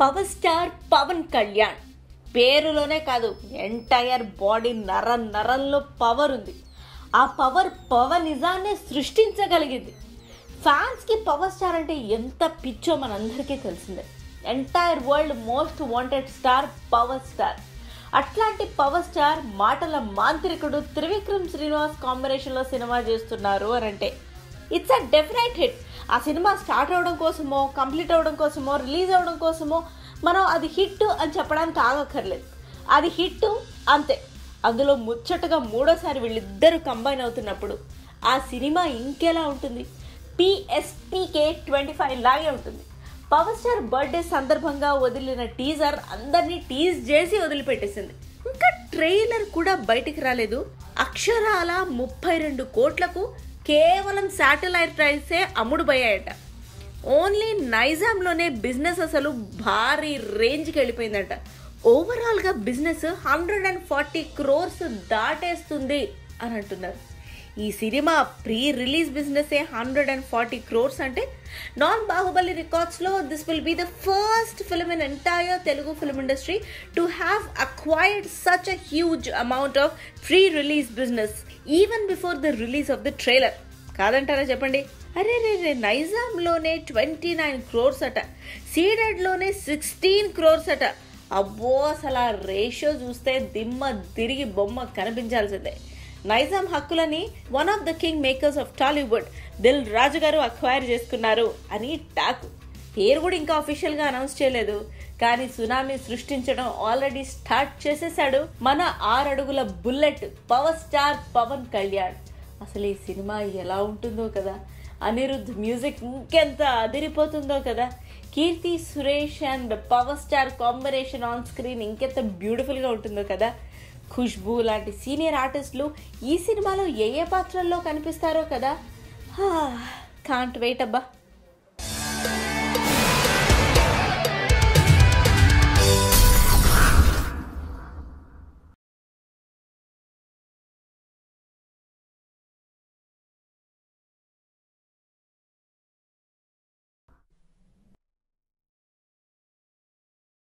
power star Pawan Kalyan పేరులోనే కాదు entire body నర నరంలో పవర్ ఉంది ఆ పవర్ పవనిజాన్ని సృష్టించగలిగింది ఫ్యాన్స్కి పవర్ స్టార్ అంటే ఎంత పిచ్చో మనందరికీ తెలిసిందే entire world most wanted star power star అట్లాంటి పవర్ స్టార్ మాటల మాంత్రికుడు త్రివిక్రమ్ శ్రీనివాస్ కాంబినేషన్లో సినిమా చేస్తున్నారు అని అంటే ఇట్స్ అ డెఫినెట్ హిట్ ఆ సినిమా స్టార్ట్ అవడం కోసమో కంప్లీట్ అవడం కోసమో రిలీజ్ అవడం కోసమో మనం అది హిట్ అని చెప్పడానికి ఆగక్కర్లేదు అది హిట్ అంతే అందులో ముచ్చటగా మూడోసారి వీళ్ళిద్దరూ కంబైన్ అవుతున్నప్పుడు ఆ సినిమా ఇంకెలా ఉంటుంది పిఎస్పీకే ట్వంటీ ఫైవ్ లాగే ఉంటుంది పవర్ స్టార్ బర్త్డే సందర్భంగా వదిలిన టీజర్ అందరినీ టీజ్ చేసి వదిలిపెట్టేసింది ఇంకా ట్రైలర్ కూడా బయటికి రాలేదు అక్షరాల ముప్పై రెండు కోట్లకు కేవలం శాటిలైట్ రైట్సే అమ్ముడుపోయాయట ఓన్లీ నైజాంలోనే బిజినెస్ అసలు భారీ రేంజ్కి వెళ్ళిపోయిందట ఓవరాల్గా business hundred and forty crores దాటేస్తుంది అని అంటున్నారు ఈ cinema pre release business hundred and forty crores అంటే నాన్ బాహుబలి రికార్డ్స్లో this will be the first film in entire Telugu film industry to have acquired such a huge amount of pre release business even before the release of the trailer కాదంటారా చెప్పండి అరే రే రే నైజాంలోనే twenty nine crores అట సీడెడ్లోనే sixteen crores అట అబ్బో అసలు ఆ రేషియో చూస్తే దిమ్మ తిరిగి బొమ్మ కనిపించాల్సిందే నైజాం హక్కులని one of the king makers of Tollywood Dil Raju గారు అక్వైర్ చేసుకున్నారు అని టాక్ పేరు కూడా ఇంకా అఫీషియల్గా అనౌన్స్ చేయలేదు కానీ సునామీ సృష్టించడం ఆల్రెడీ స్టార్ట్ చేసేసాడు మన ఆరడుగుల bullet power star Pawan Kalyan అసలు ఈ సినిమా ఎలా ఉంటుందో కదా అనిరుద్ధ్ మ్యూజిక్ ఇంకెంత అదిరిపోతుందో కదా Keerthy Suresh and power star combination on screen ఇంకెంత బ్యూటిఫుల్గా ఉంటుందో కదా ఖుష్బూ లాంటి సీనియర్ ఆర్టిస్టులు ఈ సినిమాలో ఏ ఏ పాత్రల్లో కనిపిస్తారో కదా కాంట్ వెయిట్ అబ్బా